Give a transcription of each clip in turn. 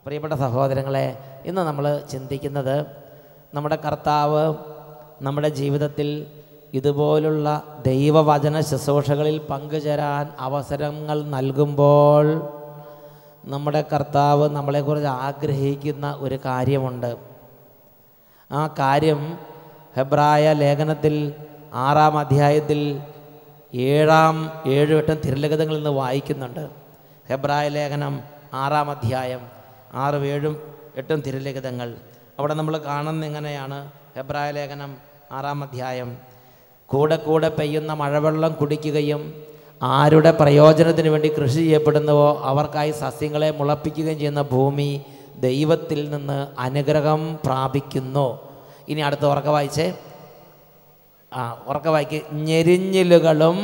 പ്രിയപ്പെട്ട സഹോദരങ്ങളെ ഇന്ന് നമ്മൾ ചിന്തിക്കുന്നത് നമ്മുടെ കർത്താവ് നമ്മുടെ ജീവിതത്തിൽ ഇതുപോലുള്ള ദൈവവചന ശുശ്രൂഷകളിൽ പങ്കുചേരാൻ അവസരങ്ങൾ നൽകുമ്പോൾ നമ്മുടെ കർത്താവ് നമ്മളെക്കുറിച്ച് ആഗ്രഹിക്കുന്ന ഒരു കാര്യമുണ്ട് ആ കാര്യം ഹെബ്രായ ലേഖനത്തിൽ ആറാം അധ്യായത്തിൽ ഏഴാം ഏഴും എട്ടും തിരുലഗതങ്ങളിൽ നിന്ന് വായിക്കുന്നുണ്ട് ഹെബ്രായ ലേഖനം ആറാം അധ്യായം ആറും ഏഴും എട്ടും തിരുലിഖിതങ്ങൾ അവിടെ നമ്മൾ കാണുന്ന എങ്ങനെയാണ് ഹെബ്രായ ലേഖനം ആറാം അധ്യായം കൂടെ കൂടെ പെയ്യുന്ന മഴവെള്ളം കുടിക്കുകയും ആരുടെ പ്രയോജനത്തിന് വേണ്ടി കൃഷി ചെയ്യപ്പെടുന്നുവോ അവർക്കായി സസ്യങ്ങളെ മുളപ്പിക്കുകയും ചെയ്യുന്ന ഭൂമി ദൈവത്തിൽ നിന്ന് അനുഗ്രഹം പ്രാപിക്കുന്നു ഇനി അടുത്ത ഉറക്ക വായിച്ചേ ആ ഉറക്ക വായിക്ക് ഞെരിഞ്ഞിലുകളും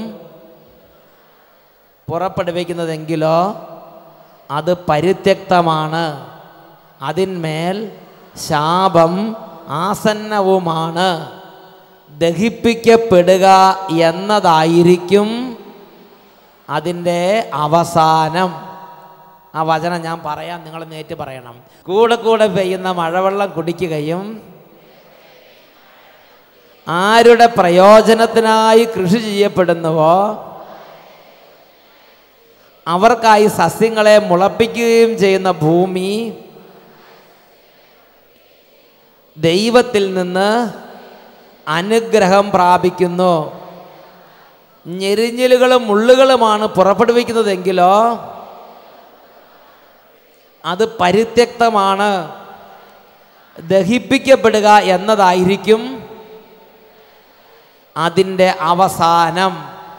പുറപ്പെടുവിക്കുന്നതെങ്കിലോ അത് പരിത്യക്തമാണ് അതിന്മേൽ ശാപം ആസന്നവുമാണ് ദഹിപ്പിക്കപ്പെടുക എന്നതായിരിക്കും അതിൻ്റെ അവസാനം ആ വചനം ഞാൻ പറയാം നിങ്ങൾ നേറ്റ് പറയണം കൂടെ കൂടെ പെയ്യുന്ന മഴവെള്ളം കുടിക്കുകയും ആരുടെ പ്രയോജനത്തിനായി കൃഷി ചെയ്യപ്പെടുന്നുവോ അവർക്കായി സസ്യങ്ങളെ മുളപ്പിക്കുകയും ചെയ്യുന്ന ഭൂമി ദൈവത്തിൽ നിന്ന് അനുഗ്രഹം പ്രാപിക്കുന്നു ഞെരിഞ്ഞലുകളും മുള്ളുകളുമാണ് പുറപ്പെടുവിക്കുന്നതെങ്കിലോ അത് പരിത്യക്തമാണ് ദഹിപ്പിക്കപ്പെടുക എന്നതായിരിക്കും അതിൻ്റെ അവസാനം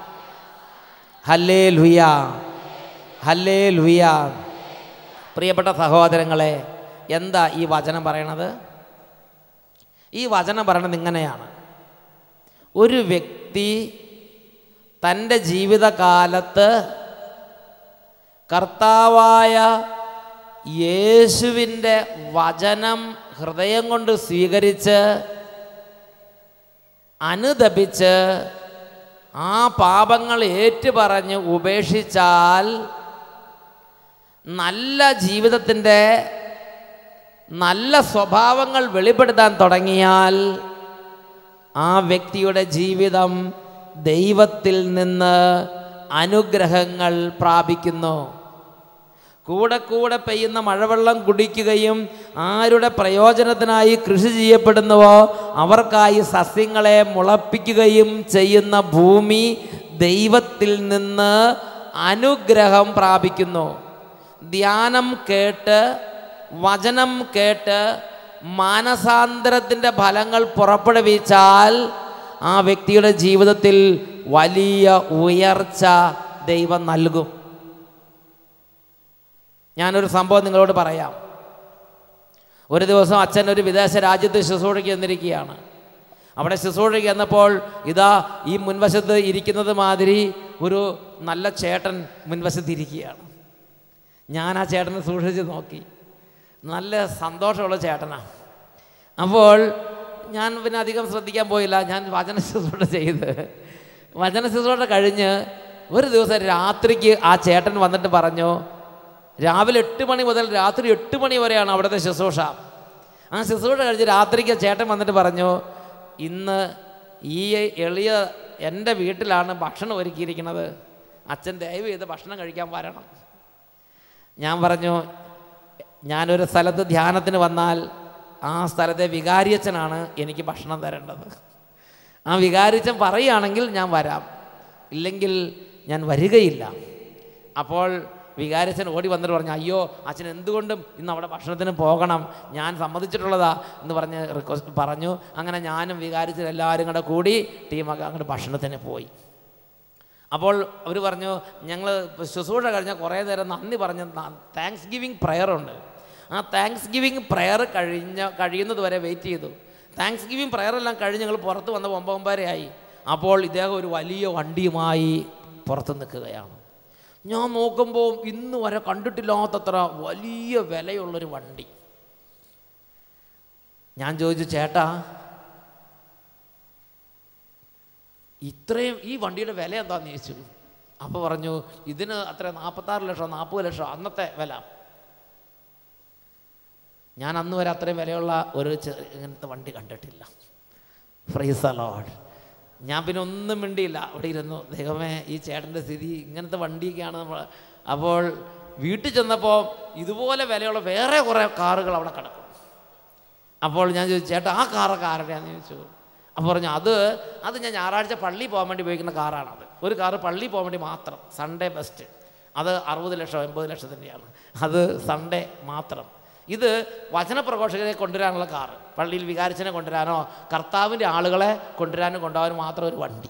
ഹല്ലേ ലുയ ഹല്ലേ ലുയ പ്രിയപ്പെട്ട സഹോദരങ്ങളെ എന്താ ഈ വചനം പറയണത് ഈ വചനം പറയണത് ഇങ്ങനെയാണ് ഒരു വ്യക്തി തൻ്റെ ജീവിതകാലത്ത് കർത്താവായ യേശുവിൻ്റെ വചനം ഹൃദയം കൊണ്ട് സ്വീകരിച്ച് അനുദപിച്ച് ആ പാപങ്ങൾ ഏറ്റുപറഞ്ഞ് ഉപേക്ഷിച്ചാൽ നല്ല ജീവിതത്തിൻ്റെ നല്ല സ്വഭാവങ്ങൾ വെളിപ്പെടുത്താൻ തുടങ്ങിയാൽ ആ വ്യക്തിയുടെ ജീവിതം ദൈവത്തിൽ നിന്ന് അനുഗ്രഹങ്ങൾ പ്രാപിക്കുന്നു കൂടെ കൂടെ പെയ്യുന്ന മഴവെള്ളം കുടിക്കുകയും ആരുടെ പ്രയോജനത്തിനായി കൃഷി ചെയ്യപ്പെടുന്നുവോ അവർക്കായി സസ്യങ്ങളെ മുളപ്പിക്കുകയും ചെയ്യുന്ന ഭൂമി ദൈവത്തിൽ നിന്ന് അനുഗ്രഹം പ്രാപിക്കുന്നു ധ്യാനം കേട്ട് വചനം കേട്ട് മാനസാന്തരത്തിൻ്റെ ഫലങ്ങൾ പുറപ്പെടുവിച്ചാൽ ആ വ്യക്തിയുടെ ജീവിതത്തിൽ വലിയ ഉയർച്ച ദൈവം നൽകും ഞാനൊരു സംഭവം നിങ്ങളോട് പറയാം ഒരു ദിവസം അച്ഛൻ ഒരു വിദേശ രാജ്യത്ത് ശുശ്രൂഷയ്ക്ക് ചെന്നിരിക്കുകയാണ് അവിടെ ശുശ്രൂഷയ്ക്ക് ചെന്നപ്പോൾ ഇതാ ഈ മുൻവശത്ത് ഇരിക്കുന്നത് മാതിരി ഒരു നല്ല ചേട്ടൻ മുൻവശത്ത് ഇരിക്കുകയാണ് ഞാൻ ആ ചേട്ടനെ സൂക്ഷിച്ച് നോക്കി നല്ല സന്തോഷമുള്ള ചേട്ടനാണ് അപ്പോൾ ഞാൻ പിന്നെ അധികം ശ്രദ്ധിക്കാൻ പോയില്ല ഞാൻ വചന ശുശ്രൂഷ ചെയ്ത് വചന ശുശ്രൂഷ കഴിഞ്ഞ് ഒരു ദിവസം രാത്രിക്ക് ആ ചേട്ടൻ വന്നിട്ട് പറഞ്ഞു രാവിലെ എട്ട് മണി മുതൽ രാത്രി എട്ട് മണി വരെയാണ് അവിടുത്തെ ശുശ്രൂഷ ആ ശുശ്രൂഷ കഴിഞ്ഞ് രാത്രിക്ക് ചേട്ടൻ വന്നിട്ട് പറഞ്ഞു ഇന്ന് ഈ എളിയ എൻ്റെ വീട്ടിലാണ് ഭക്ഷണം ഒരുക്കിയിരിക്കുന്നത് അച്ഛൻ ദയവ് ചെയ്ത് ഭക്ഷണം കഴിക്കാൻ വരണം ഞാൻ പറഞ്ഞു ഞാനൊരു സ്ഥലത്ത് ധ്യാനത്തിന് വന്നാൽ ആ സ്ഥലത്തെ വികാരിയച്ഛനാണ് എനിക്ക് ഭക്ഷണം തരേണ്ടത് ആ വികാരിച്ചൻ പറയുകയാണെങ്കിൽ ഞാൻ വരാം ഇല്ലെങ്കിൽ ഞാൻ വരികയില്ല അപ്പോൾ വികാരിച്ചൻ ഓടി വന്നിട്ട് പറഞ്ഞു അയ്യോ അച്ഛൻ എന്തുകൊണ്ടും ഇന്ന് അവിടെ ഭക്ഷണത്തിന് പോകണം ഞാൻ സമ്മതിച്ചിട്ടുള്ളതാ എന്ന് പറഞ്ഞ് റിക്വസ്റ്റ് പറഞ്ഞു അങ്ങനെ ഞാനും വികാരിച്ചൻ എല്ലാവരും കൂടെ കൂടി ടീമൊക്കെ അങ്ങോട്ട് ഭക്ഷണത്തിന് പോയി അപ്പോൾ അവർ പറഞ്ഞു ഞങ്ങൾ ശുശ്രൂഷ കഴിഞ്ഞാൽ കുറേ നേരം നന്ദി പറഞ്ഞ് താങ്ക്സ് ഗിവിങ് പ്രയറുണ്ട് ആ താങ്ക്സ് ഗിവിങ് പ്രയർ കഴിഞ്ഞ കഴിയുന്നത് വരെ വെയിറ്റ് ചെയ്തു താങ്ക്സ് ഗിവിങ് പ്രയർ എല്ലാം കഴിഞ്ഞ് ഞങ്ങൾ പുറത്ത് വന്ന ഒമ്പതൊമ്പതരയായി അപ്പോൾ ഇദ്ദേഹം ഒരു വലിയ വണ്ടിയുമായി പുറത്ത് നിൽക്കുകയാണ് ഞാൻ നോക്കുമ്പോൾ ഇന്ന് വരെ കണ്ടിട്ടില്ലാത്തത്ര വലിയ വിലയുള്ളൊരു വണ്ടി ഞാൻ ചോദിച്ചു ചേട്ടാ ഇത്രയും ഈ വണ്ടിയുടെ വില എന്താന്ന് ചോദിച്ചു അപ്പോൾ പറഞ്ഞു ഇതിന് അത്ര നാൽപ്പത്താറ് ലക്ഷം നാൽപ്പത് ലക്ഷം അന്നത്തെ വില ഞാൻ അന്ന് വരെ അത്രയും വിലയുള്ള ഒരു ചെറിയ ഇങ്ങനത്തെ വണ്ടി കണ്ടിട്ടില്ല ഫ്രീസ് അലോഡ് ഞാൻ പിന്നെ ഒന്നും മിണ്ടിയില്ല അവിടെ ഇരുന്നു ദൈവമേ ഈ ചേട്ടൻ്റെ സ്ഥിതി ഇങ്ങനത്തെ വണ്ടിയൊക്കെയാണ് നമ്മൾ അപ്പോൾ വീട്ടിൽ ചെന്നപ്പോൾ ഇതുപോലെ വിലയുള്ള വേറെ കുറേ കാറുകൾ അവിടെ കിടക്കും അപ്പോൾ ഞാൻ ചോദിച്ചു ചേട്ടാ ആ കാറൊക്കെ ആരുടെയാന്ന് ചോദിച്ചു അപ്പോൾ പറഞ്ഞു അത് അത് ഞാൻ ഞായറാഴ്ച പള്ളി പോകാൻ വേണ്ടി ഉപയോഗിക്കുന്ന കാറാണത് ഒരു കാറ് പള്ളി പോകാൻ വേണ്ടി മാത്രം സൺഡേ ബെസ്റ്റ് അത് അറുപത് ലക്ഷം എൺപത് ലക്ഷത്തിൻ്റെയാണ് അത് സൺഡേ മാത്രം ഇത് വചനപ്രഘോഷകരെ കൊണ്ടുവരാനുള്ള കാറ് പള്ളിയിൽ വികാരിച്ചനെ കൊണ്ടുവരാനോ കർത്താവിൻ്റെ ആളുകളെ കൊണ്ടുവരാനും കൊണ്ടുപോകാനും മാത്രം ഒരു വണ്ടി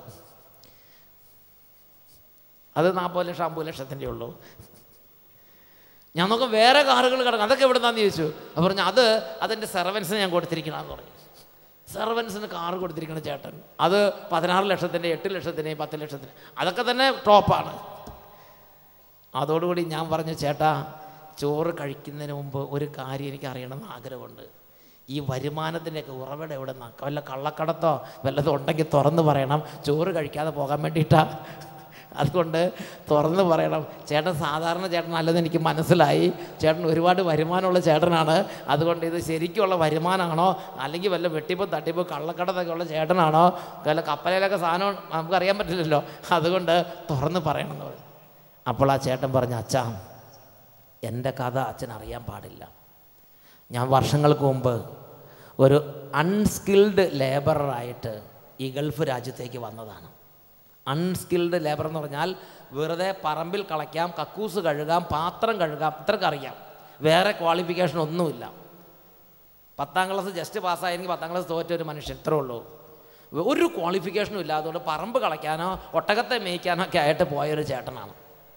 അത് നാൽപ്പത് ലക്ഷം അമ്പത് ലക്ഷത്തിൻ്റെ ഉള്ളൂ ഞാൻ നോക്കാം വേറെ കാറുകൾ കിടക്കും അതൊക്കെ എവിടെ നിന്നാന്ന് ചോദിച്ചു അപ്പോൾ പറഞ്ഞു അത് അതെൻ്റെ സെർവൻസിന് ഞാൻ കൊടുത്തിരിക്കണമെന്ന് പറഞ്ഞു സെർവൻസിന് കാറ് കൊടുത്തിരിക്കണ ചേട്ടൻ അത് പതിനാറ് ലക്ഷത്തിൻ്റെ എട്ട് ലക്ഷത്തിന് പത്ത് ലക്ഷത്തിന് അതൊക്കെ തന്നെ ടോപ്പാണ് അതോടുകൂടി ഞാൻ പറഞ്ഞു ചേട്ടാ ചോറ് കഴിക്കുന്നതിന് മുമ്പ് ഒരു കാര്യം എനിക്ക് അറിയണമെന്ന് ആഗ്രഹമുണ്ട് ഈ വരുമാനത്തിൻ്റെയൊക്കെ ഉറവിടം എവിടെ നിന്നാണ് വല്ല കള്ളക്കടത്തോ വല്ലതും ഉണ്ടെങ്കിൽ തുറന്ന് പറയണം ചോറ് കഴിക്കാതെ പോകാൻ വേണ്ടിയിട്ടാണ് അതുകൊണ്ട് തുറന്ന് പറയണം ചേട്ടൻ സാധാരണ ചേട്ടൻ അല്ലെന്ന് എനിക്ക് മനസ്സിലായി ചേട്ടൻ ഒരുപാട് വരുമാനമുള്ള ചേട്ടനാണ് അതുകൊണ്ട് ഇത് ശരിക്കുള്ള വരുമാനമാണോ അല്ലെങ്കിൽ വല്ല വെട്ടിപ്പോ തട്ടിപ്പോ കള്ളക്കടത്തൊക്കെ ഉള്ള ചേട്ടനാണോ വല്ല കപ്പലയിലൊക്കെ സാധനം നമുക്കറിയാൻ പറ്റില്ലല്ലോ അതുകൊണ്ട് തുറന്ന് പറയണം എന്ന് പറഞ്ഞു അപ്പോൾ ആ ചേട്ടൻ പറഞ്ഞു അച്ഛാ എൻ്റെ കഥ അച്ഛൻ അറിയാൻ പാടില്ല ഞാൻ വർഷങ്ങൾക്ക് മുമ്പ് ഒരു അൺസ്കിൽഡ് ലേബറായിട്ട് ഈ ഗൾഫ് രാജ്യത്തേക്ക് വന്നതാണ് അൺസ്കിൽഡ് ലേബർ എന്ന് പറഞ്ഞാൽ വെറുതെ പറമ്പിൽ കളയ്ക്കാം കക്കൂസ് കഴുകാം പാത്രം കഴുകാം ഇത്രക്ക് അറിയാം വേറെ ക്വാളിഫിക്കേഷൻ ഒന്നുമില്ല പത്താം ക്ലാസ് ജസ്റ്റ് പാസ്സായെങ്കിൽ പത്താം ക്ലാസ് തോറ്റ ഒരു മനുഷ്യൻ ഇത്രേ ഉള്ളൂ ഒരു ക്വാളിഫിക്കേഷനും ഇല്ലാത്തതുകൊണ്ട് പറമ്പ് കളയ്ക്കാനോ ഒട്ടകത്തെ മേയ്ക്കാനോ ഒക്കെ ആയിട്ട് പോയൊരു ചേട്ടനാണ്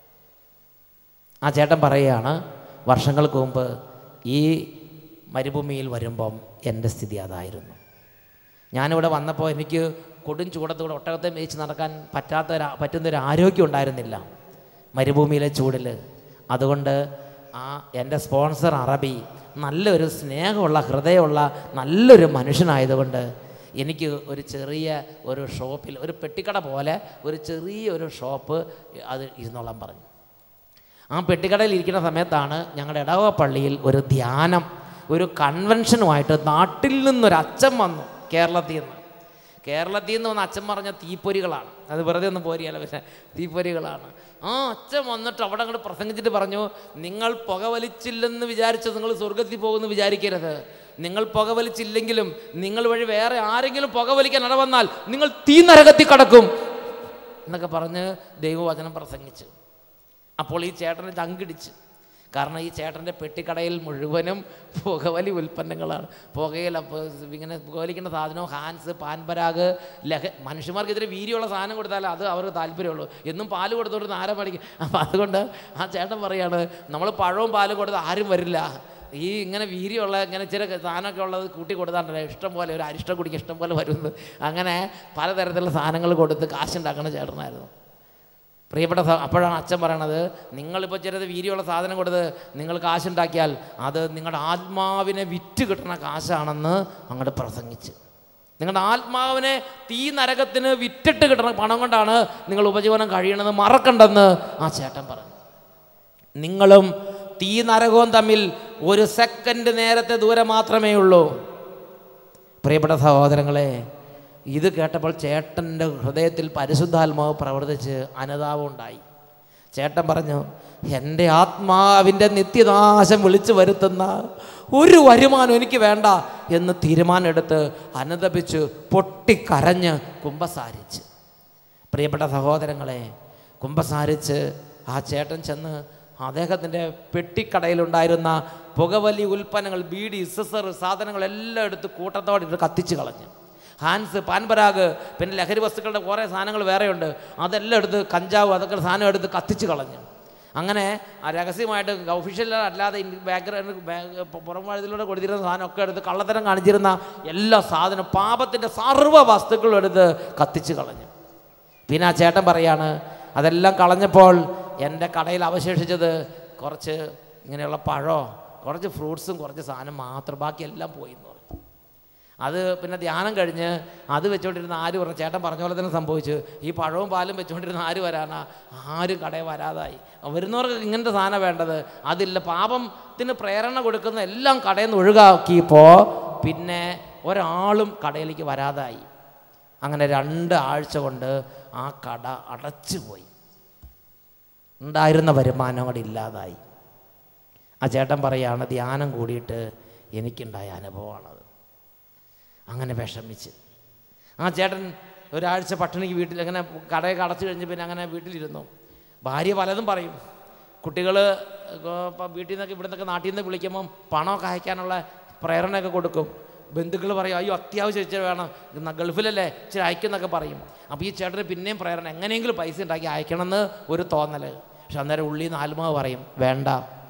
ആ ചേട്ടൻ പറയുകയാണ് വർഷങ്ങൾക്ക് മുമ്പ് ഈ മരുഭൂമിയിൽ വരുമ്പം എൻ്റെ സ്ഥിതി അതായിരുന്നു ഞാനിവിടെ വന്നപ്പോൾ എനിക്ക് കൊടും ചൂടത്തൂടെ ഒട്ടകത്തെ മേയിച്ച് നടക്കാൻ പറ്റാത്ത ഒരു പറ്റുന്നൊരു ആരോഗ്യം ഉണ്ടായിരുന്നില്ല മരുഭൂമിയിലെ ചൂടിൽ അതുകൊണ്ട് ആ എൻ്റെ സ്പോൺസർ അറബി നല്ലൊരു സ്നേഹമുള്ള ഹൃദയമുള്ള നല്ലൊരു മനുഷ്യനായതുകൊണ്ട് എനിക്ക് ഒരു ചെറിയ ഒരു ഷോപ്പിൽ ഒരു പെട്ടിക്കട പോലെ ഒരു ചെറിയ ഒരു ഷോപ്പ് അത് ഇരുന്നോളാൻ പറഞ്ഞു ആ പെട്ടിക്കടയിൽ ഇരിക്കുന്ന സമയത്താണ് ഞങ്ങളുടെ ഇടവ പള്ളിയിൽ ഒരു ധ്യാനം ഒരു കൺവെൻഷനുമായിട്ട് നാട്ടിൽ നിന്നൊരു അച്ഛൻ വന്നു കേരളത്തിൽ നിന്ന് കേരളത്തിൽ നിന്ന് വന്ന അച്ഛൻ പറഞ്ഞ തീപ്പൊരികളാണ് അത് വെറുതെ ഒന്നും പോരിയല്ല പക്ഷേ തീപ്പൊരികളാണ് ആ അച്ഛൻ വന്നിട്ട് അവിടെ അങ്ങോട്ട് പ്രസംഗിച്ചിട്ട് പറഞ്ഞു നിങ്ങൾ പുകവലിച്ചില്ലെന്ന് വിചാരിച്ച് നിങ്ങൾ സ്വർഗത്തിൽ പോകുമെന്ന് വിചാരിക്കരുത് നിങ്ങൾ പുകവലിച്ചില്ലെങ്കിലും നിങ്ങൾ വഴി വേറെ ആരെങ്കിലും പുകവലിക്കാൻ ഇടവന്നാൽ നിങ്ങൾ തീ നരകത്തിൽ കടക്കും എന്നൊക്കെ പറഞ്ഞ് ദൈവവചനം പ്രസംഗിച്ചു അപ്പോൾ ഈ ചേട്ടന് ചങ്കിടിച്ച് കാരണം ഈ ചേട്ടൻ്റെ പെട്ടിക്കടയിൽ മുഴുവനും പുകവലി ഉൽപ്പന്നങ്ങളാണ് പുകയില പ- ഇങ്ങനെ പുകവലിക്കുന്ന സാധനം ഹാൻസ് പാൻപരാഗ് ലഹ മനുഷ്യന്മാർക്കെതിരെ വീര്യമുള്ള സാധനം കൊടുത്താൽ അത് അവർക്ക് താല്പര്യമുള്ളൂ എന്നും പാല് കൊടുത്തോണ്ട് ആരം മേടിക്കും അപ്പം അതുകൊണ്ട് ആ ചേട്ടൻ പറയാണ് നമ്മൾ പഴവും പാലും കൊടുത്ത് ആരും വരില്ല ഈ ഇങ്ങനെ വീര്യമുള്ള ഇങ്ങനെ ചില സാധനമൊക്കെ ഉള്ളത് കൂട്ടി കൊടുത്താണ്ടല്ലോ ഇഷ്ടം പോലെ ഒരു അരിഷ്ടം കുടിക്കുക ഇഷ്ടം പോലെ വരുന്നത് അങ്ങനെ പലതരത്തിലുള്ള സാധനങ്ങൾ കൊടുത്ത് കാശുണ്ടാക്കുന്ന ചേട്ടനായിരുന്നു പ്രിയപ്പെട്ട സ- അപ്പോഴാണ് അച്ഛൻ പറയണത് നിങ്ങളിപ്പോൾ ചിലത് വീര്യമുള്ള സാധനം കൊടുത്ത് നിങ്ങൾ കാശുണ്ടാക്കിയാൽ അത് നിങ്ങളുടെ ആത്മാവിനെ വിറ്റ് കിട്ടുന്ന കാശാണെന്ന് അങ്ങോട്ട് പ്രസംഗിച്ച് നിങ്ങളുടെ ആത്മാവിനെ തീ നരകത്തിന് വിറ്റിട്ട് കിട്ടുന്ന പണം കൊണ്ടാണ് നിങ്ങൾ ഉപജീവനം കഴിയണമെന്ന് മറക്കണ്ടെന്ന് ആ ചേട്ടൻ പറഞ്ഞു നിങ്ങളും തീ നരകവും തമ്മിൽ ഒരു സെക്കൻഡ് നേരത്തെ ദൂരം മാത്രമേ ഉള്ളൂ പ്രിയപ്പെട്ട സഹോദരങ്ങളെ ഇത് കേട്ടപ്പോൾ ചേട്ടൻ്റെ ഹൃദയത്തിൽ പരിശുദ്ധാത്മാവ് പ്രവർത്തിച്ച് അനുതാപമുണ്ടായി ചേട്ടൻ പറഞ്ഞു എൻ്റെ ആത്മാവിൻ്റെ നിത്യനാശം വിളിച്ചു വരുത്തുന്ന ഒരു വരുമാനം എനിക്ക് വേണ്ട എന്ന് തീരുമാനമെടുത്ത് അനുദപിച്ച് പൊട്ടിക്കരഞ്ഞ് കുമ്പസാരിച്ച് പ്രിയപ്പെട്ട സഹോദരങ്ങളെ കുമ്പസാരിച്ച് ആ ചേട്ടൻ ചെന്ന് അദ്ദേഹത്തിൻ്റെ പെട്ടിക്കടയിലുണ്ടായിരുന്ന പുകവലി ഉൽപ്പന്നങ്ങൾ ബീഡി സിസർ സാധനങ്ങളെല്ലാം എടുത്ത് കൂട്ടത്തോടെ ഇട്ട് കത്തിച്ച് കളഞ്ഞു ഹാൻസ് പാൻപരാഗ് പിന്നെ ലഹരി വസ്തുക്കളുടെ കുറേ സാധനങ്ങൾ വേറെയുണ്ട് അതെല്ലാം എടുത്ത് കഞ്ചാവ് അതൊക്കെ സാധനം എടുത്ത് കത്തിച്ച് കളഞ്ഞു അങ്ങനെ ആ രഹസ്യമായിട്ട് ഒഫീഷ്യൽ അല്ലാതെ ബാക്ക്ഗ്രൗണ്ട് പുറം വഴുതിലൂടെ കൊടുത്തിരുന്ന സാധനമൊക്കെ എടുത്ത് കള്ളത്തരം കാണിച്ചിരുന്ന എല്ലാ സാധനം പാപത്തിൻ്റെ സർവ്വ വസ്തുക്കളും എടുത്ത് കത്തിച്ച് കളഞ്ഞു പിന്നെ ആ ചേട്ടൻ പറയാണ് അതെല്ലാം കളഞ്ഞപ്പോൾ എൻ്റെ കടയിൽ അവശേഷിച്ചത് കുറച്ച് ഇങ്ങനെയുള്ള പഴമോ കുറച്ച് ഫ്രൂട്ട്സും കുറച്ച് സാധനം മാത്രം ബാക്കി എല്ലാം പോയി എന്ന് പറഞ്ഞു അത് പിന്നെ ധ്യാനം കഴിഞ്ഞ് അത് വെച്ചുകൊണ്ടിരുന്ന ആര് പറഞ്ഞു ചേട്ടൻ പറഞ്ഞ പോലെ തന്നെ സംഭവിച്ചു ഈ പഴവും പാലും വെച്ചുകൊണ്ടിരുന്ന ആര് വരാനാ ആരും കടയിൽ വരാതായി വരുന്നവർക്ക് ഇങ്ങനത്തെ സാധനം വേണ്ടത് അതില്ല പാപത്തിന് പ്രേരണ കൊടുക്കുന്ന എല്ലാം കടയിൽ നിന്ന് ഒഴുകാക്കിയപ്പോൾ പിന്നെ ഒരാളും കടയിലേക്ക് വരാതായി അങ്ങനെ രണ്ട് ആഴ്ച കൊണ്ട് ആ കട അടച്ചുപോയി ഉണ്ടായിരുന്ന വരുമാനം കൂടെ ഇല്ലാതായി ആ ചേട്ടൻ പറയാണ് ധ്യാനം കൂടിയിട്ട് എനിക്കുണ്ടായ അനുഭവമാണത് അങ്ങനെ വിഷമിച്ച് ആ ചേട്ടൻ ഒരാഴ്ച പട്ടിണിക്ക് വീട്ടിൽ അങ്ങനെ കടയൊക്കെ അടച്ചു കഴിഞ്ഞ് പിന്നെ അങ്ങനെ വീട്ടിലിരുന്നു ഭാര്യ പലതും പറയും കുട്ടികൾ ഇപ്പം വീട്ടിൽ നിന്നൊക്കെ ഇവിടെ നിന്നൊക്കെ നാട്ടിൽ നിന്ന് വിളിക്കുമ്പം പണമൊക്കെ അയക്കാനുള്ള പ്രേരണയൊക്കെ കൊടുക്കും ബന്ധുക്കൾ പറയും അയ്യോ അത്യാവശ്യം ഇച്ചിരി വേണം ഇന്ന് ഗൾഫിലല്ലേ ഇച്ചിരി അയക്കുന്നൊക്കെ പറയും അപ്പോൾ ഈ ചേട്ടന് പിന്നെയും പ്രേരണ എങ്ങനെയെങ്കിലും പൈസ ഉണ്ടാക്കി അയക്കണമെന്ന് ഒരു തോന്നൽ പക്ഷെ അന്നേരം ഉള്ളി നാലുമാവ് പറയും വേണ്ട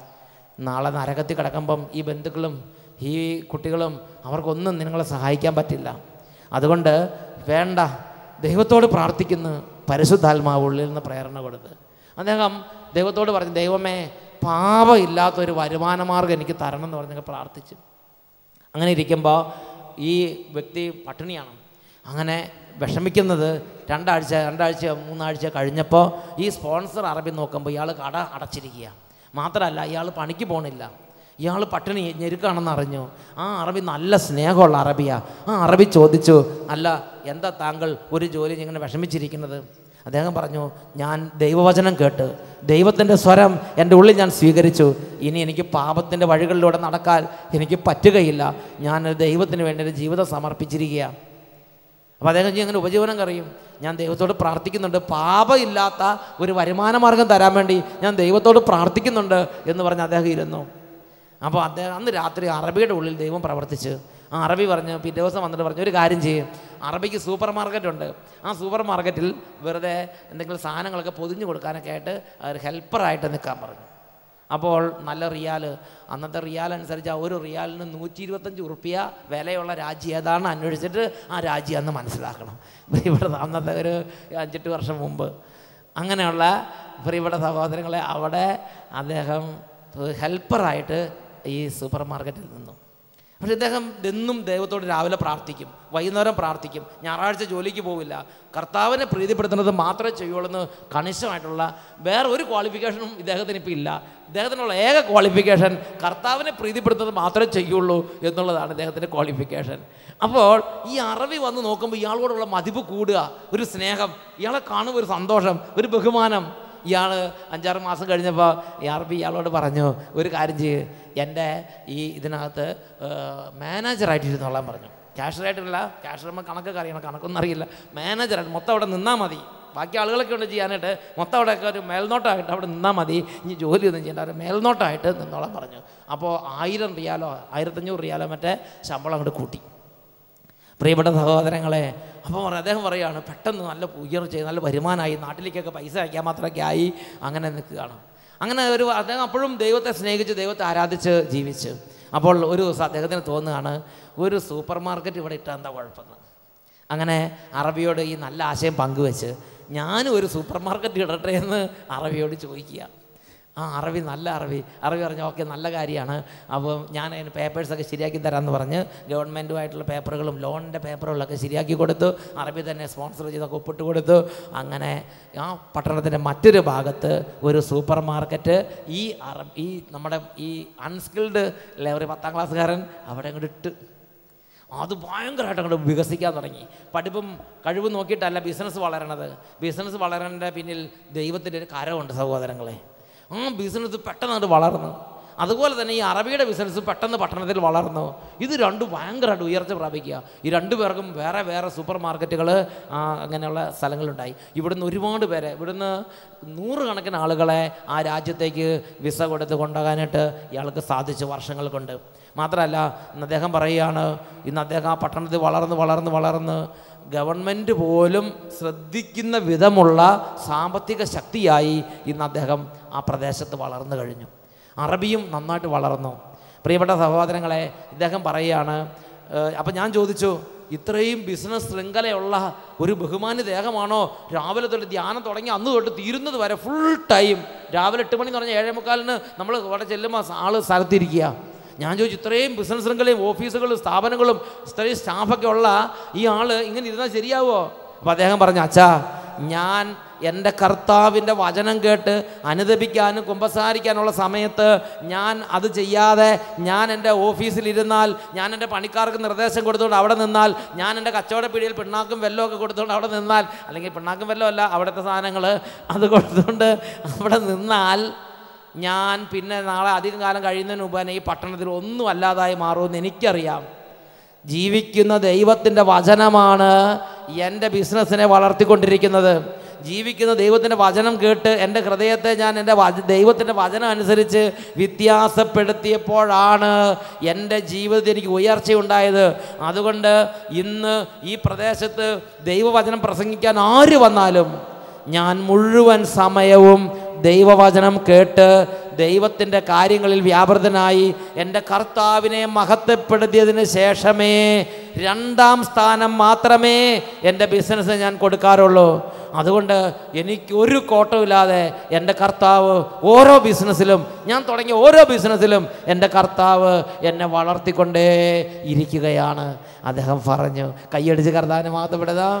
നാളെ നരകത്തിൽ കിടക്കുമ്പം ഈ ബന്ധുക്കളും ഈ കുട്ടികളും അവർക്കൊന്നും നിങ്ങളെ സഹായിക്കാൻ പറ്റില്ല അതുകൊണ്ട് വേണ്ട ദൈവത്തോട് പ്രാർത്ഥിക്കുന്നു പരിശുദ്ധാത്മാവ് ഉള്ളിൽ നിന്ന് പ്രേരണ കൊടുത്ത് അദ്ദേഹം ദൈവത്തോട് പറഞ്ഞു ദൈവമേ പാപമില്ലാത്തൊരു വരുമാന മാർഗ്ഗം എനിക്ക് തരണം എന്ന് പറഞ്ഞൊക്കെ പ്രാർത്ഥിച്ചു അങ്ങനെ ഇരിക്കുമ്പോൾ ഈ വ്യക്തി പട്ടിണിയാണ് അങ്ങനെ വിഷമിക്കുന്നത് രണ്ടാഴ്ച രണ്ടാഴ്ച മൂന്നാഴ്ച കഴിഞ്ഞപ്പോൾ ഈ സ്പോൺസർ അറബി നോക്കുമ്പോൾ ഇയാൾ കട അടച്ചിരിക്കുക മാത്രമല്ല ഇയാൾ പണിക്ക് പോകണില്ല ഇയാൾ പട്ടിണി ഞെരുക്കാണെന്ന് അറിഞ്ഞു ആ അറബി നല്ല സ്നേഹമുള്ള അറബിയാ ആ അറബി ചോദിച്ചു അല്ല എന്താ താങ്കൾ ഒരു ജോലി ഇങ്ങനെ വിഷമിച്ചിരിക്കുന്നത് അദ്ദേഹം പറഞ്ഞു ഞാൻ ദൈവവചനം കേട്ട് ദൈവത്തിൻ്റെ സ്വരം എൻ്റെ ഉള്ളിൽ ഞാൻ സ്വീകരിച്ചു ഇനി എനിക്ക് പാപത്തിൻ്റെ വഴികളിലൂടെ നടക്കാൻ എനിക്ക് പറ്റുകയില്ല ഞാൻ ദൈവത്തിന് വേണ്ടി എൻ്റെ ജീവിതം സമർപ്പിച്ചിരിക്കുകയാണ് അപ്പോൾ അദ്ദേഹം ഇനി അങ്ങനെ ഉപജീവനം കറിയും ഞാൻ ദൈവത്തോട് പ്രാർത്ഥിക്കുന്നുണ്ട് പാപമില്ലാത്ത ഒരു വരുമാന മാർഗം തരാൻ വേണ്ടി ഞാൻ ദൈവത്തോട് പ്രാർത്ഥിക്കുന്നുണ്ട് എന്ന് പറഞ്ഞ് അദ്ദേഹം ഇരുന്നു അപ്പോൾ അദ്ദേഹം അന്ന് രാത്രി അറബിയുടെ ഉള്ളിൽ ദൈവം പ്രവർത്തിച്ച് ആ അറബി പറഞ്ഞു പിറ്റേ ദിവസം വന്നിട്ട് പറഞ്ഞു ഒരു കാര്യം ചെയ്യും അറബിക്ക് സൂപ്പർ മാർക്കറ്റ് ഉണ്ട് ആ സൂപ്പർ മാർക്കറ്റിൽ വെറുതെ എന്തെങ്കിലും സാധനങ്ങളൊക്കെ പൊതിഞ്ഞു കൊടുക്കാനൊക്കെ ആയിട്ട് ഒരു ഹെൽപ്പറായിട്ട് നിൽക്കാൻ പറഞ്ഞു അപ്പോൾ നല്ല റിയാൽ അന്നത്തെ റിയാൽ അനുസരിച്ച് ആ ഒരു റിയാലിന് നൂറ്റി ഇരുപത്തഞ്ച് ഉറുപ്പിയ വിലയുള്ള രാജ്യം ഏതാണ് അന്വേഷിച്ചിട്ട് ആ രാജ്യം അന്ന് മനസ്സിലാക്കണം ഇവിടെ അന്നത്തെ ഒരു അഞ്ചെട്ട് വർഷം മുമ്പ് അങ്ങനെയുള്ള പ്രിയപ്പെട്ട സഹോദരങ്ങളെ അവിടെ അദ്ദേഹം ഹെൽപ്പറായിട്ട് ഈ സൂപ്പർ മാർക്കറ്റിൽ നിന്നു പക്ഷെ ഇദ്ദേഹം എന്നും ദൈവത്തോട് രാവിലെ പ്രാർത്ഥിക്കും വൈകുന്നേരം പ്രാർത്ഥിക്കും ഞായറാഴ്ച ജോലിക്ക് പോവില്ല കർത്താവിനെ പ്രീതിപ്പെടുത്തുന്നത് മാത്രമേ ചെയ്യുള്ളൂ എന്ന് കണിശമായിട്ടുള്ള വേറെ ഒരു ക്വാളിഫിക്കേഷനും ഇദ്ദേഹത്തിന് ഇപ്പോൾ ഇല്ല ഇദ്ദേഹത്തിനുള്ള ഏക ക്വാളിഫിക്കേഷൻ കർത്താവിനെ പ്രീതിപ്പെടുത്തുന്നത് മാത്രമേ ചെയ്യുള്ളൂ എന്നുള്ളതാണ് ഇദ്ദേഹത്തിൻ്റെ ക്വാളിഫിക്കേഷൻ അപ്പോൾ ഈ അറബി വന്ന് നോക്കുമ്പോൾ ഇയാളോടുള്ള മതിപ്പ് കൂടുക ഒരു സ്നേഹം ഇയാളെ കാണുമ്പോൾ ഒരു സന്തോഷം ഒരു ബഹുമാനം ഇയാൾ അഞ്ചാറ് മാസം കഴിഞ്ഞപ്പോൾ ഈ അറബി ഇയാളോട് പറഞ്ഞു ഒരു കാര്യം ചെയ്യ് എൻ്റെ ഈ ഇതിനകത്ത് മാനേജറായിട്ട് ഇരുന്നോളാൻ പറഞ്ഞു ക്യാഷറായിട്ടില്ല ക്യാഷറുമ്പോൾ കണക്കൊക്കെ അറിയണം കണക്കൊന്നും അറിയില്ല മാനേജറായിട്ട് മൊത്തം അവിടെ നിന്നാൽ മതി ബാക്കി ആളുകളൊക്കെ ഉണ്ട് ചെയ്യാനായിട്ട് മൊത്തം അവിടെയൊക്കെ ഒരു മേൽനോട്ടമായിട്ട് അവിടെ നിന്നാൽ മതി ഇനി ജോലിയൊന്നും ചെയ്യേണ്ട ഒരു മേൽനോട്ടമായിട്ട് നിന്നോളാൻ പറഞ്ഞു അപ്പോൾ ആയിരം റിയാലോ ആയിരത്തഞ്ഞൂറ് റിയാലോ മറ്റേ ശമ്പളം അങ്ങോട്ട് കൂട്ടി പ്രിയപ്പെട്ട സഹോദരങ്ങളെ അപ്പോൾ പറ- അദ്ദേഹം പറയുകയാണ് പെട്ടെന്ന് നല്ല ഉയർച്ച നല്ല വരുമാനമായി നാട്ടിലേക്കൊക്കെ പൈസ അയക്കാൻ മാത്രമൊക്കെ ആയി അങ്ങനെ നിൽക്കുകയാണ് അങ്ങനെ ഒരു അദ്ദേഹം അപ്പോഴും ദൈവത്തെ സ്നേഹിച്ച് ദൈവത്തെ ആരാധിച്ച് ജീവിച്ച് അപ്പോൾ ഒരു ദിവസം അദ്ദേഹത്തിന് തോന്നുകയാണ് ഒരു സൂപ്പർ മാർക്കറ്റ് ഇവിടെ ഇട്ടാൽ എന്താ കുഴപ്പമെന്ന് അങ്ങനെ അറബിയോട് ഈ നല്ല ആശയം പങ്കുവെച്ച് ഞാനും ഒരു സൂപ്പർ മാർക്കറ്റ് ഇടട്ടെ എന്ന് അറബിയോട് ചോദിക്കുക ആ അറബി നല്ല അറബി അറബി പറഞ്ഞു ഓക്കെ നല്ല കാര്യമാണ് അപ്പോൾ ഞാൻ അതിന് പേപ്പേഴ്സൊക്കെ ശരിയാക്കി തരാമെന്ന് പറഞ്ഞ് ഗവൺമെൻറ്റുമായിട്ടുള്ള പേപ്പറുകളും ലോണിൻ്റെ പേപ്പറുകളൊക്കെ ശരിയാക്കി കൊടുത്തു അറബി തന്നെ സ്പോൺസർ ചെയ്തൊക്കെ ഒപ്പിട്ട് കൊടുത്തു അങ്ങനെ ആ പട്ടണത്തിൻ്റെ മറ്റൊരു ഭാഗത്ത് ഒരു സൂപ്പർ മാർക്കറ്റ് ഈ അറബ് ഈ നമ്മുടെ ഈ അൺസ്കിൽഡ് അല്ലെ ഒരു പത്താം ക്ലാസ്സുകാരൻ അവിടെ അങ്ങോട്ട് ഇട്ട് അത് ഭയങ്കരമായിട്ട് അങ്ങോട്ട് വികസിക്കാൻ തുടങ്ങി പഠിപ്പും കഴിവും നോക്കിയിട്ടല്ല ബിസിനസ് വളരണത് ബിസിനസ് വളരേണ്ട പിന്നിൽ ദൈവത്തിൻ്റെ ഒരു കരമുണ്ട് സഹോദരങ്ങളെ ആ ബിസിനസ് പെട്ടെന്ന് അങ്ങോട്ട് വളർന്നു അതുപോലെ തന്നെ ഈ അറബിയുടെ ബിസിനസ് പെട്ടെന്ന് പട്ടണത്തിൽ വളർന്നു ഇത് രണ്ടും ഭയങ്കരമായിട്ട് ഉയർച്ച പ്രാപിക്കുക ഈ രണ്ടു പേർക്കും വേറെ വേറെ സൂപ്പർ മാർക്കറ്റുകൾ അങ്ങനെയുള്ള സ്ഥലങ്ങളുണ്ടായി ഇവിടുന്ന് ഒരുപാട് പേരെ ഇവിടുന്ന് നൂറുകണക്കിന് ആളുകളെ ആ രാജ്യത്തേക്ക് വിസ കൊടുത്ത് കൊണ്ടുപോകാനായിട്ട് ഇയാൾക്ക് സാധിച്ചു വർഷങ്ങൾ കൊണ്ട് മാത്രമല്ല ഇന്ന് അദ്ദേഹം പറയുകയാണ് ഇന്ന് അദ്ദേഹം ആ പട്ടണത്തിൽ വളർന്ന് വളർന്ന് വളർന്ന് ഗവൺമെൻറ് പോലും ശ്രദ്ധിക്കുന്ന വിധമുള്ള സാമ്പത്തിക ശക്തിയായി ഇന്ന് അദ്ദേഹം ആ പ്രദേശത്ത് വളർന്നു കഴിഞ്ഞു അറബിയും നന്നായിട്ട് വളർന്നു പ്രിയപ്പെട്ട സഹോദരങ്ങളെ ഇദ്ദേഹം പറയുകയാണ് അപ്പം ഞാൻ ചോദിച്ചു ഇത്രയും ബിസിനസ് ശൃംഖലയുള്ള ഒരു ബഹുമാന്യ ദേഹമാണോ രാവിലെ തൊട്ട് ധ്യാനം തുടങ്ങി അന്ന് തൊട്ട് തീരുന്നത് വരെ ഫുൾ ടൈം രാവിലെ എട്ട് മണി എന്ന് പറഞ്ഞാൽ ഏഴേ മുക്കാലിന് നമ്മൾ അവിടെ ചെല്ലുമ്പോൾ ആള് സ്ഥലത്തിരിക്കുക ഞാൻ ചോദിച്ചു ഇത്രയും ബിസിനസ് ശൃംഖലയും ഓഫീസുകളും സ്ഥാപനങ്ങളും ഇത്രയും സ്റ്റാഫൊക്കെ ഉള്ള ഈ ആള് ഇങ്ങനെ ഇരുന്നാൽ ശരിയാവോ അപ്പം അദ്ദേഹം പറഞ്ഞു അച്ഛാ ഞാൻ എൻ്റെ കർത്താവിൻ്റെ വചനം കേട്ട് അനുദപിക്കാനും കുമ്പസാരിക്കാനുള്ള സമയത്ത് ഞാൻ അത് ചെയ്യാതെ ഞാൻ എൻ്റെ ഓഫീസിലിരുന്നാൽ ഞാൻ എൻ്റെ പണിക്കാർക്ക് നിർദ്ദേശം കൊടുത്തുകൊണ്ട് അവിടെ നിന്നാൽ ഞാൻ എൻ്റെ കച്ചവട പീടിയിൽ പിണ്ണാക്കും വെല്ലം ഒക്കെ കൊടുത്തുകൊണ്ട് അവിടെ നിന്നാൽ അല്ലെങ്കിൽ പിണ്ണാക്കും വെല്ലം അല്ല അവിടുത്തെ സാധനങ്ങൾ അത് കൊടുത്തുകൊണ്ട് അവിടെ നിന്നാൽ ഞാൻ പിന്നെ നാളെ അധികം കാലം കഴിയുന്നതിന് മുമ്പ് തന്നെ ഈ പട്ടണത്തിൽ ഒന്നും അല്ലാതായി മാറുമെന്ന് എനിക്കറിയാം ജീവിക്കുന്ന ദൈവത്തിൻ്റെ വചനമാണ് എൻ്റെ ബിസിനസ്സിനെ വളർത്തിക്കൊണ്ടിരിക്കുന്നത് ജീവിക്കുന്ന ദൈവത്തിൻ്റെ വചനം കേട്ട് എൻ്റെ ഹൃദയത്തെ ഞാൻ എൻ്റെ വച ദൈവത്തിൻ്റെ വചനം അനുസരിച്ച് വ്യത്യാസപ്പെടുത്തിയപ്പോഴാണ് എൻ്റെ ജീവിതത്തിൽ എനിക്ക് ഉയർച്ചയുണ്ടായത് അതുകൊണ്ട് ഇന്ന് ഈ പ്രദേശത്ത് ദൈവവചനം പ്രസംഗിക്കാൻ ആര് വന്നാലും ഞാൻ മുഴുവൻ സമയവും ദൈവവചനം കേട്ട് ദൈവത്തിൻ്റെ കാര്യങ്ങളിൽ വ്യാപൃതനായി എൻ്റെ കർത്താവിനെ മഹത്വപ്പെടുത്തിയതിന് ശേഷമേ രണ്ടാം സ്ഥാനം മാത്രമേ എൻ്റെ ബിസിനസ് ഞാൻ കൊടുക്കാറുള്ളൂ അതുകൊണ്ട് എനിക്ക് ഒരു കോട്ടമില്ലാതെ എൻ്റെ കർത്താവ് ഓരോ ബിസിനസ്സിലും ഞാൻ തുടങ്ങിയ ഓരോ ബിസിനസ്സിലും എൻ്റെ കർത്താവ് എന്നെ വളർത്തിക്കൊണ്ടേ ഇരിക്കുകയാണ് അദ്ദേഹം പറഞ്ഞു കൈയടിച്ച് കർത്താവിനെ മഹത്വപ്പെടുതാം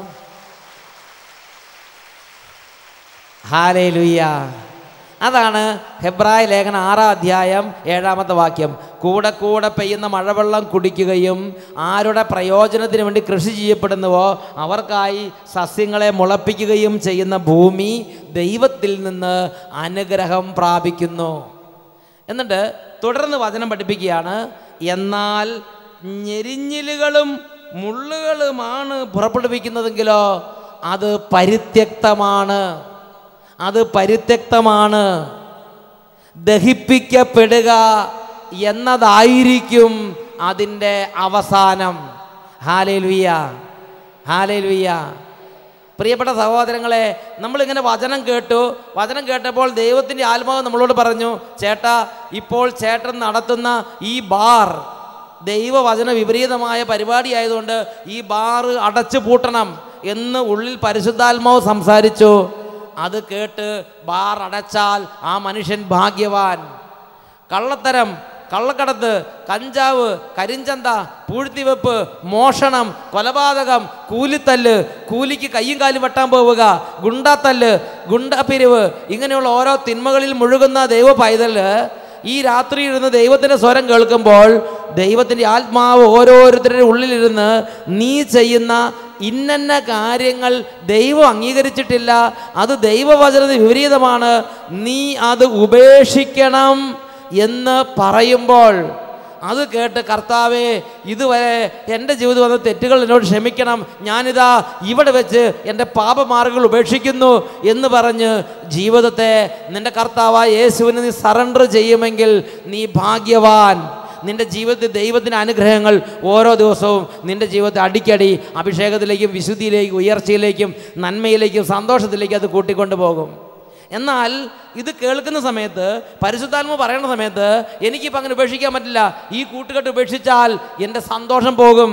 ഹാലേ ലുയ്യ അതാണ് ഹെബ്രായ ലേഖന ആറാം അധ്യായം ഏഴാമത്തെ വാക്യം കൂടെ കൂടെ പെയ്യുന്ന മഴവെള്ളം കുടിക്കുകയും ആരുടെ പ്രയോജനത്തിന് വേണ്ടി കൃഷി ചെയ്യപ്പെടുന്നുവോ അവർക്കായി സസ്യങ്ങളെ മുളപ്പിക്കുകയും ചെയ്യുന്ന ഭൂമി ദൈവത്തിൽ നിന്ന് അനുഗ്രഹം പ്രാപിക്കുന്നു എന്നിട്ട് തുടർന്ന് വചനം പഠിപ്പിക്കുകയാണ് എന്നാൽ ഞെരിഞ്ഞിലുകളും മുള്ളുകളുമാണ് പുറപ്പെടുവിക്കുന്നതെങ്കിലോ അത് പരിത്യക്തമാണ് അത് പരിത്യക്തമാണ് ദഹിപ്പിക്കപ്പെടുക എന്നതായിരിക്കും അതിൻ്റെ അവസാനം ഹാലേലുയ്യ ഹാലേലുയ്യ പ്രിയപ്പെട്ട സഹോദരങ്ങളെ നമ്മളിങ്ങനെ വചനം കേട്ടു വചനം കേട്ടപ്പോൾ ദൈവത്തിൻ്റെ ആത്മാവ് നമ്മളോട് പറഞ്ഞു ചേട്ടാ ഇപ്പോൾ ചേട്ടൻ നടത്തുന്ന ഈ ബാർ ദൈവവചന വിപരീതമായ പരിപാടി ആയതുകൊണ്ട് ഈ ബാറ് അടച്ചു പൂട്ടണം എന്ന് ഉള്ളിൽ പരിശുദ്ധാത്മാവ് സംസാരിച്ചു അത് കേട്ട് ബാർ അടച്ചാൽ ആ മനുഷ്യൻ ഭാഗ്യവാൻ കള്ളത്തരം കള്ളക്കടത്ത് കഞ്ചാവ് കരിഞ്ചന്ത പൂഴ്ത്തിവെപ്പ് മോഷണം കൊലപാതകം കൂലിത്തല്ല് കൂലിക്ക് കയ്യും കാലും വെട്ടാൻ പോവുക ഗുണ്ടാത്തല്ല് ഗുണ്ടപ്പിരിവ് ഇങ്ങനെയുള്ള ഓരോ തിന്മകളിൽ മുഴുകുന്ന ദൈവ പൈതല് ഈ രാത്രി ഇരുന്ന് ദൈവത്തിൻ്റെ സ്വരം കേൾക്കുമ്പോൾ ദൈവത്തിൻ്റെ ആത്മാവ് ഓരോരുത്തരുടെ ഉള്ളിലിരുന്ന് നീ ചെയ്യുന്ന ഇന്നന്ന കാര്യങ്ങൾ ദൈവം അംഗീകരിച്ചിട്ടില്ല അത് ദൈവവചനത്തിന് വിപരീതമാണ് നീ അത് ഉപേക്ഷിക്കണം എന്ന് പറയുമ്പോൾ അത് കേട്ട് കർത്താവേ ഇതുവരെ എൻ്റെ ജീവിതം വന്ന തെറ്റുകൾ എന്നോട് ക്ഷമിക്കണം ഞാനിതാ ഇവിടെ വെച്ച് എൻ്റെ പാപമാർഗങ്ങൾ ഉപേക്ഷിക്കുന്നു എന്ന് പറഞ്ഞ് ജീവിതത്തെ നിൻ്റെ കർത്താവായ യേശുവിന് നീ സറണ്ടർ ചെയ്യുമെങ്കിൽ നീ ഭാഗ്യവാൻ നിന്റെ ജീവിതത്തിൽ ദൈവത്തിൻ്റെ അനുഗ്രഹങ്ങൾ ഓരോ ദിവസവും നിന്റെ ജീവിതത്തെ അടിക്കടി അഭിഷേകത്തിലേക്കും വിശുദ്ധിയിലേക്കും ഉയർച്ചയിലേക്കും നന്മയിലേക്കും സന്തോഷത്തിലേക്കും അത് കൂട്ടിക്കൊണ്ടു പോകും എന്നാൽ ഇത് കേൾക്കുന്ന സമയത്ത് പരിശുദ്ധാത്മ പറയുന്ന സമയത്ത് എനിക്കിപ്പോൾ അങ്ങനെ ഉപേക്ഷിക്കാൻ പറ്റില്ല ഈ കൂട്ടുകെട്ട് ഉപേക്ഷിച്ചാൽ എൻ്റെ സന്തോഷം പോകും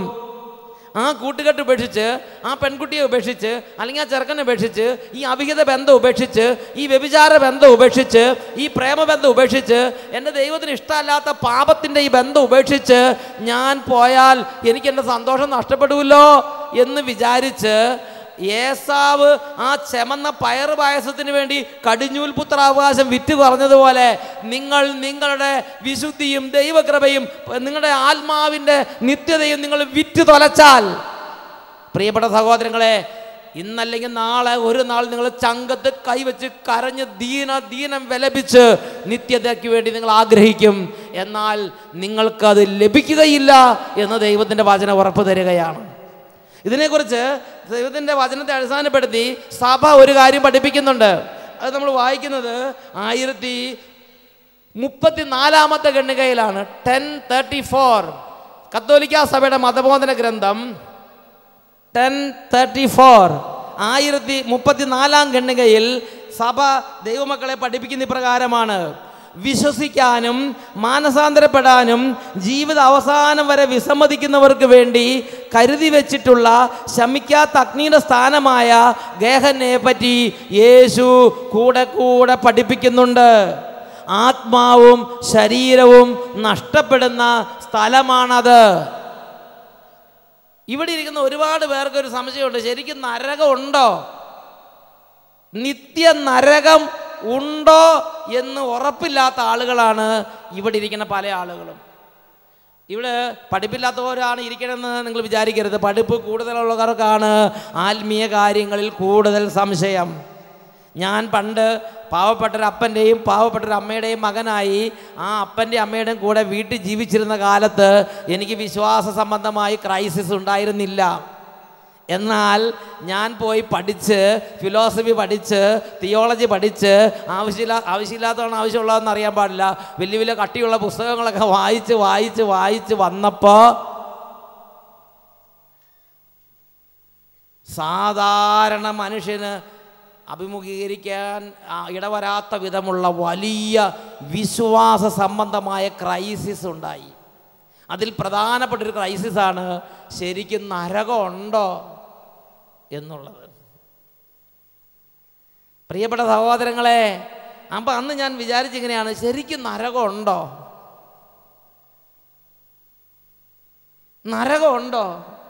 ആ കൂട്ടുകെട്ട് ഉപേക്ഷിച്ച് ആ പെൺകുട്ടിയെ ഉപേക്ഷിച്ച് അല്ലെങ്കിൽ ആ ചെറുക്കനെ ഉപേക്ഷിച്ച് ഈ അവിഹിത ബന്ധം ഉപേക്ഷിച്ച് ഈ വ്യഭിചാര ബന്ധം ഉപേക്ഷിച്ച് ഈ പ്രേമബന്ധം ഉപേക്ഷിച്ച് എൻ്റെ ദൈവത്തിന് ഇഷ്ടമല്ലാത്ത പാപത്തിൻ്റെ ഈ ബന്ധം ഉപേക്ഷിച്ച് ഞാൻ പോയാൽ എനിക്ക് എൻ്റെ സന്തോഷം നഷ്ടപ്പെടുമല്ലോ എന്ന് വിചാരിച്ച് ഏസാവ് ആ ചെമന്ന പയറ് പായസത്തിന് വേണ്ടി കടിഞ്ഞൂൽ പുത്രാവകാശം വിറ്റ് പറഞ്ഞതുപോലെ നിങ്ങൾ നിങ്ങളുടെ വിശുദ്ധിയും ദൈവകൃപയും നിങ്ങളുടെ ആത്മാവിൻ്റെ നിത്യതയും നിങ്ങൾ വിറ്റ് തൊലച്ചാൽ പ്രിയപ്പെട്ട സഹോദരങ്ങളെ ഇന്നല്ലെങ്കിൽ നാളെ ഒരു നാൾ നിങ്ങൾ ചങ്കത്ത് കൈവച്ച് കരഞ്ഞ് ദീന ദീനം വിലപിച്ച് നിത്യതയ്ക്ക് വേണ്ടി നിങ്ങൾ ആഗ്രഹിക്കും എന്നാൽ നിങ്ങൾക്കത് ലഭിക്കുകയില്ല എന്ന് ദൈവത്തിൻ്റെ വചനം ഉറപ്പ് തരികയാണ് ഇതിനെക്കുറിച്ച് ദൈവത്തിൻ്റെ വചനത്തെ അടിസ്ഥാനപ്പെടുത്തി സഭ ഒരു കാര്യം പഠിപ്പിക്കുന്നുണ്ട് അത് നമ്മൾ വായിക്കുന്നത് ആയിരത്തി മുപ്പത്തിനാലാമത്തെ ഖണ്ഡികയിലാണ് ടെൻ തേർട്ടി ഫോർ കത്തോലിക്ക സഭയുടെ മതബോധന ഗ്രന്ഥം ടെൻ തേർട്ടി ഫോർ ആയിരത്തി മുപ്പത്തിനാലാം ഖണ്ഡികയിൽ സഭ ദൈവമക്കളെ പഠിപ്പിക്കുന്ന ഇപ്രകാരമാണ് വിശ്വസിക്കാനും മാനസാന്തരപ്പെടാനും ജീവിത അവസാനം വരെ വിസമ്മതിക്കുന്നവർക്ക് വേണ്ടി കരുതി വെച്ചിട്ടുള്ള ശമിക്കാത്ത അഗ്നിയുടെ സ്ഥാനമായ ഗേഹനെ പറ്റി യേശു കൂടെ കൂടെ പഠിപ്പിക്കുന്നുണ്ട് ആത്മാവും ശരീരവും നഷ്ടപ്പെടുന്ന സ്ഥലമാണത് ഇവിടെ ഇരിക്കുന്ന ഒരുപാട് പേർക്ക് ഒരു സംശയമുണ്ട് ശരിക്കും നരകം ഉണ്ടോ നിത്യ നരകം ഉണ്ടോ എന്ന് ഉറപ്പില്ലാത്ത ആളുകളാണ് ഇവിടെ ഇരിക്കുന്ന പല ആളുകളും ഇവിടെ പഠിപ്പില്ലാത്തവരാണ് ഇരിക്കണമെന്ന് നിങ്ങൾ വിചാരിക്കരുത് പഠിപ്പ് കൂടുതലുള്ളവർക്കാണ് ആത്മീയ കാര്യങ്ങളിൽ കൂടുതൽ സംശയം ഞാൻ പണ്ട് പാവപ്പെട്ട ഒരു അപ്പൻ്റെയും പാവപ്പെട്ട ഒരു അമ്മയുടെയും മകനായി ആ അപ്പൻ്റെ അമ്മയുടെയും കൂടെ വീട്ടിൽ ജീവിച്ചിരുന്ന കാലത്ത് എനിക്ക് വിശ്വാസ സംബന്ധമായി ക്രൈസിസ് ഉണ്ടായിരുന്നില്ല എന്നാൽ ഞാൻ പോയി പഠിച്ച് ഫിലോസഫി പഠിച്ച് തിയോളജി പഠിച്ച് ആവശ്യമില്ല ആവശ്യമില്ലാത്തതാണ് ആവശ്യമുള്ളതെന്ന് അറിയാൻ പാടില്ല വലിയ വലിയ കട്ടിയുള്ള പുസ്തകങ്ങളൊക്കെ വായിച്ച് വായിച്ച് വായിച്ച് വന്നപ്പോൾ സാധാരണ മനുഷ്യന് അഭിമുഖീകരിക്കാൻ ആ, ഇടവരാത്ത വിധമുള്ള വലിയ വിശ്വാസ സംബന്ധമായ ക്രൈസിസ് ഉണ്ടായി അതിൽ പ്രധാനപ്പെട്ട ഒരു ക്രൈസിസാണ് ശരിക്കും നരകമുണ്ടോ എന്നുള്ളത് പ്രിയപ്പെട്ട സഹോദരങ്ങളെ അപ്പം അന്ന് ഞാൻ വിചാരിച്ചിങ്ങനെയാണ് ശരിക്കും നരകമുണ്ടോ നരകമുണ്ടോ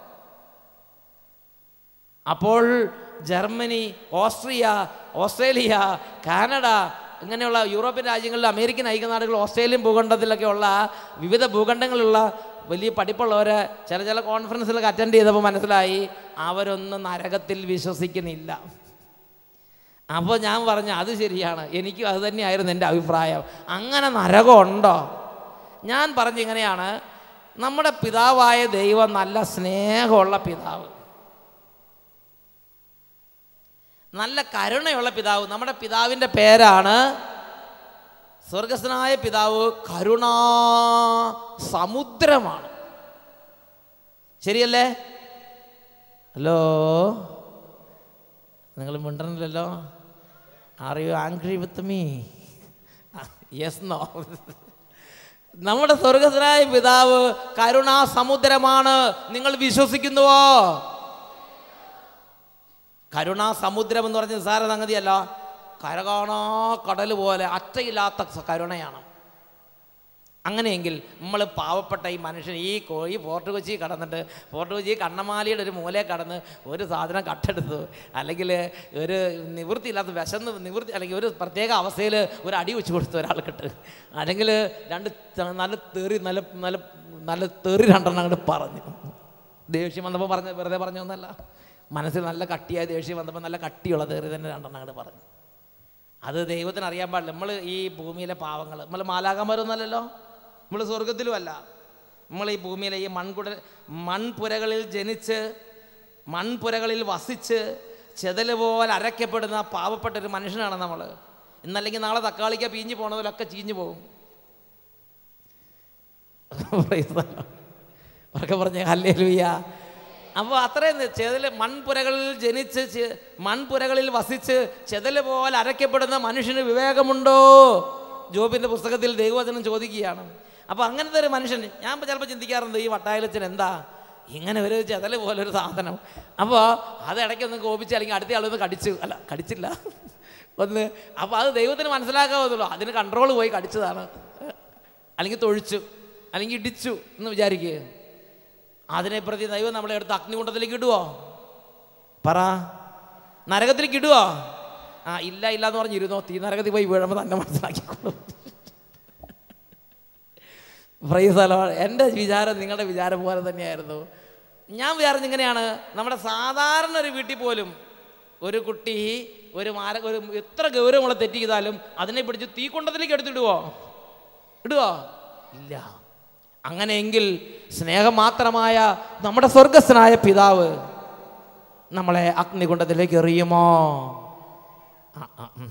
അപ്പോൾ ജർമ്മനി ഓസ്ട്രിയ ഓസ്ട്രേലിയ കാനഡ ഇങ്ങനെയുള്ള യൂറോപ്യൻ രാജ്യങ്ങളിൽ അമേരിക്കൻ ഐക്യനാടുകൾ ഓസ്ട്രേലിയൻ ഭൂഖണ്ഡത്തിലൊക്കെയുള്ള വിവിധ ഭൂഖണ്ഡങ്ങളിലുള്ള വലിയ പഠിപ്പുള്ളവരെ ചില ചില കോൺഫറൻസിലൊക്കെ അറ്റൻഡ് ചെയ്തപ്പോൾ മനസ്സിലായി അവരൊന്നും നരകത്തിൽ വിശ്വസിക്കുന്നില്ല അപ്പോൾ ഞാൻ പറഞ്ഞു അത് ശരിയാണ് എനിക്കും അത് തന്നെയായിരുന്നു എൻ്റെ അഭിപ്രായം അങ്ങനെ നരകമുണ്ടോ ഞാൻ പറഞ്ഞു ഇങ്ങനെയാണ് നമ്മുടെ പിതാവായ ദൈവം നല്ല സ്നേഹമുള്ള പിതാവ് നല്ല കരുണയുള്ള പിതാവ് നമ്മുടെ പിതാവിൻ്റെ പേരാണ് സ്വർഗസ്വനായ പിതാവ് കരുണാ സമുദ്രമാണ് ശരിയല്ലേ ഹലോ നിങ്ങൾ മിണ്ടണില്ലല്ലോ are you angry with me yes no നമ്മുടെ സ്വർഗസ്വനായ പിതാവ് കരുണാ സമുദ്രമാണ് നിങ്ങൾ വിശ്വസിക്കുന്നുവോ കരുണാ സമുദ്രം എന്ന് പറഞ്ഞ നിസ്സാര സംഗതിയല്ല കരകാണാ കടൽ പോലെ അറ്റയില്ലാത്ത സ- കരുണയാണ് അങ്ങനെയെങ്കിൽ നമ്മൾ പാവപ്പെട്ട ഈ മനുഷ്യൻ ഈ കോ- ഈ ഫോർട്ട് കൊച്ചി കടന്നിട്ട് ഫോർട്ട് കൊച്ചി കണ്ണമാലിയുടെ ഒരു മൂലയെ കടന്ന് ഒരു സാധനം കട്ടെടുത്തു അല്ലെങ്കിൽ ഒരു നിവൃത്തിയില്ലാത്ത വിശന്ന് നിവൃത്തി അല്ലെങ്കിൽ ഒരു പ്രത്യേക അവസ്ഥയിൽ ഒരു അടി വെച്ച് കൊടുത്തു ഒരാൾക്കിട്ട് അല്ലെങ്കിൽ രണ്ട് ത- നല്ല തെറി നല്ല നല്ല നല്ല തെറി രണ്ടെണ്ണം അങ്ങോട്ട് പറഞ്ഞു ദേഷ്യം വന്നപ്പോൾ പറഞ്ഞ വെറുതെ പറഞ്ഞൊന്നല്ല മനസ്സിൽ നല്ല കട്ടിയായ ദേഷ്യം വന്നപ്പോൾ നല്ല കട്ടിയുള്ള തെറി തന്നെ രണ്ടെണ്ണം അങ്ങോട്ട് പറഞ്ഞു അത് ദൈവത്തിന് അറിയാൻ പാടില്ല നമ്മൾ ഈ ഭൂമിയിലെ പാവങ്ങൾ നമ്മൾ മാലാകന്മാരൊന്നല്ലല്ലോ നമ്മൾ സ്വർഗത്തിലും അല്ല നമ്മൾ ഈ ഭൂമിയിലെ ഈ മൺകുട മൺപുരകളിൽ ജനിച്ച് മൺപുരകളിൽ വസിച്ച് ചെതല് പോലെ അരയ്ക്കപ്പെടുന്ന പാവപ്പെട്ട ഒരു മനുഷ്യനാണ് നമ്മൾ ഇന്നല്ലെങ്കിൽ നാളെ തക്കാളിക്ക പീഞ്ഞു പോണതിലൊക്കെ ചീഞ്ഞു പോകും Praise the Lord. ഉറക്കെ പറഞ്ഞ ഹല്ലേ ലൂയ അപ്പോൾ അത്രയും ചെതല് മൺപുരകളിൽ ജനിച്ച് ചെ- മൺപുരകളിൽ വസിച്ച് ചെതല് പോലെ അരയ്ക്കപ്പെടുന്ന മനുഷ്യന് വിവേകമുണ്ടോ ജോബിൻ്റെ പുസ്തകത്തിൽ ദൈവവചനം ചോദിക്കുകയാണ് അപ്പോൾ അങ്ങനത്തെ ഒരു മനുഷ്യൻ ഞാൻ ചിലപ്പോൾ ചിന്തിക്കാറുണ്ട് ഈ വട്ടായലച്ചൻ എന്താ ഇങ്ങനെ ഒരു ചെതല് പോലെ ഒരു സാധനം അപ്പോൾ അത് ഇടയ്ക്കൊന്ന് കോപിച്ച് അല്ലെങ്കിൽ അടുത്ത ആളൊന്ന് കടിച്ചു അല്ല കടിച്ചില്ല ഒന്ന് അപ്പോൾ അത് ദൈവത്തിന് മനസ്സിലാക്കാവുന്നല്ലോ അതിന് കൺട്രോൾ പോയി കടിച്ചതാണ് അല്ലെങ്കിൽ തൊഴിച്ചു അല്ലെങ്കിൽ ഇടിച്ചു എന്ന് വിചാരിക്കുക അതിനെ പ്രതി ദൈവം നമ്മളെ എടുത്ത് അഗ്നികുണ്ടത്തിലേക്ക് ഇടുവോ പറ നരകത്തിലേക്ക് ഇടുവോ ആ ഇല്ല ഇല്ല എന്ന് പറഞ്ഞിരുന്നോ തീ നരകത്തിൽ പോയി വീഴുമ്പോൾ തന്നെ മനസ്സിലാക്കിക്കോളും പ്രൈസലോ എൻ്റെ വിചാരം നിങ്ങളുടെ വിചാരം പോലെ തന്നെയായിരുന്നു ഞാൻ വിചാരിച്ചത് ഇങ്ങനെയാണ് നമ്മുടെ സാധാരണ ഒരു വീട്ടിൽ പോലും ഒരു കുട്ടി ഒരു മാര ഒരു എത്ര ഗൗരവമുള്ള തെറ്റ് ചെയ്താലും അതിനെ പിടിച്ച് തീക്കുണ്ടത്തിലേക്ക് എടുത്തിടുവോ ഇടുവോ ഇല്ല അങ്ങനെയെങ്കിൽ സ്നേഹം മാത്രമായ നമ്മുടെ സ്വർഗസ്വനായ പിതാവ് നമ്മളെ അഗ്നികുണ്ടത്തിലേക്ക് എറിയുമോ ആ, ആ, ഉം.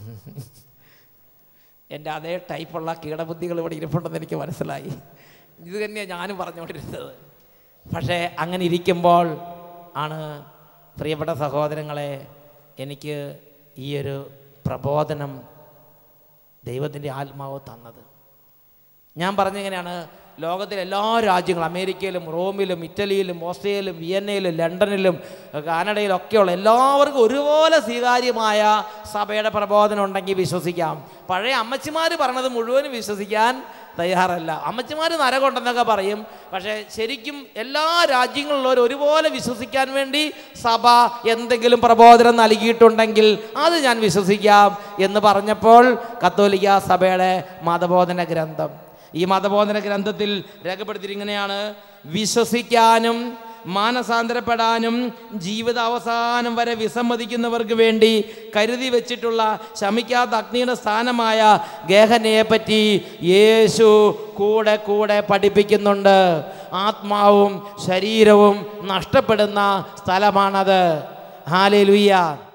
എൻ്റെ അതേ ടൈപ്പുള്ള കീടബുദ്ധികൾ ഇവിടെ ഇരിപ്പുണ്ടെന്ന് എനിക്ക് മനസ്സിലായി ഇത് തന്നെയാണ് ഞാനും പറഞ്ഞുകൊണ്ടിരുന്നത് പക്ഷേ അങ്ങനെ ഇരിക്കുമ്പോൾ ആണ് പ്രിയപ്പെട്ട സഹോദരങ്ങളെ എനിക്ക് ഈ ഒരു പ്രബോധനം ദൈവത്തിൻ്റെ ആത്മാവ് തന്നത് ഞാൻ പറഞ്ഞെങ്ങനെയാണ് ലോകത്തിലെ എല്ലാ രാജ്യങ്ങളും അമേരിക്കയിലും റോമിലും ഇറ്റലിയിലും ഓസ്ട്രേലിയയിലും വിയന്നയിലും ലണ്ടനിലും കാനഡയിലും ഒക്കെയുള്ള എല്ലാവർക്കും ഒരുപോലെ സ്വീകാര്യമായ സഭയുടെ പ്രബോധനം ഉണ്ടെങ്കിൽ വിശ്വസിക്കാം പഴയ അമ്മച്ചിമാർ പറഞ്ഞത് മുഴുവനും വിശ്വസിക്കാൻ തയ്യാറല്ല അമ്മച്ചിമാർ നരകൊണ്ടെന്നൊക്കെ പറയും പക്ഷേ ശരിക്കും എല്ലാ രാജ്യങ്ങളിലുള്ളവർ ഒരുപോലെ വിശ്വസിക്കാൻ വേണ്ടി സഭ എന്തെങ്കിലും പ്രബോധനം നൽകിയിട്ടുണ്ടെങ്കിൽ അത് ഞാൻ വിശ്വസിക്കാം എന്ന് പറഞ്ഞപ്പോൾ കത്തോലിക്ക സഭയുടെ മതബോധന ഗ്രന്ഥം ഈ മതബോധന ഗ്രന്ഥത്തിൽ രേഖപ്പെടുത്തിയിരിങ്ങനെയാണ് വിശ്വസിക്കാനും മാനസാന്തരപ്പെടാനും ജീവിതാവസാനം വരെ വിസമ്മതിക്കുന്നവർക്ക് വേണ്ടി കരുതി വെച്ചിട്ടുള്ള ശമിക്കാത്ത അഗ്നിയുടെ സ്ഥാനമായ ഗേഹനയെ പറ്റി യേശു കൂടെ കൂടെ പഠിപ്പിക്കുന്നുണ്ട് ആത്മാവും ശരീരവും നഷ്ടപ്പെടുന്ന സ്ഥലമാണത് ഹാലേ